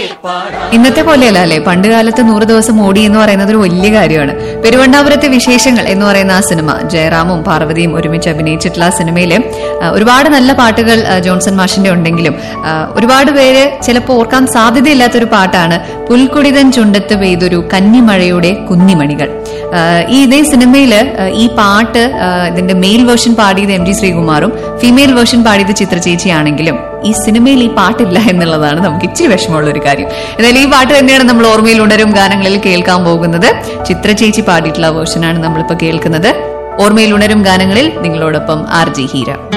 ഇന്നത്തെ പോലെയല്ല അല്ലെ പണ്ട് കാലത്ത് നൂറ് ദിവസം ഓടി എന്ന് പറയുന്നത് ഒരു വലിയ കാര്യമാണ് പെരുവണ്ണാപുരത്തെ വിശേഷങ്ങൾ എന്ന് പറയുന്ന ആ സിനിമ ജയറാമും പാർവതിയും ഒരുമിച്ച് അഭിനയിച്ചിട്ടുള്ള ആ സിനിമയില് ആ, ഒരുപാട് നല്ല പാട്ടുകൾ ആ, ജോൺസൺ മാഷിന്റെ ഉണ്ടെങ്കിലും ആ, ഒരുപാട് പേര് ചിലപ്പോൾ ഓർക്കാൻ സാധ്യതയില്ലാത്തൊരു പാട്ടാണ് പുൽക്കുടിതൻ ചുണ്ടത്ത് പെയ്തൊരു കന്നിമഴയുടെ കുന്നിമണികൾ ആ, ഈ ഇതേ സിനിമയില് ആ, ഈ പാട്ട് ആ, ഇതിന്റെ മെയിൽ വേർഷൻ പാടിയത് എം ജി ശ്രീകുമാറും ഫീമെയിൽ വേർഷൻ പാടിയത് ചിത്ര ചേച്ചിയാണെങ്കിലും ഈ സിനിമയിൽ ഈ പാട്ടില്ല എന്നുള്ളതാണ് നമുക്ക് ഇച്ചിരി വിഷമമുള്ള ഒരു കാര്യം എന്നാലും ഈ പാട്ട് തന്നെയാണ് നമ്മൾ ഓർമ്മയിൽ ഉണരും ഗാനങ്ങളിൽ കേൾക്കാൻ പോകുന്നത് ചിത്ര ചേച്ചി പാടിയിട്ടുള്ള വേർഷനാണ് നമ്മളിപ്പോൾ കേൾക്കുന്നത് ഓർമ്മയിൽ ഉണരും ഗാനങ്ങളിൽ നിങ്ങളോടൊപ്പം ആർ ജി ഹീര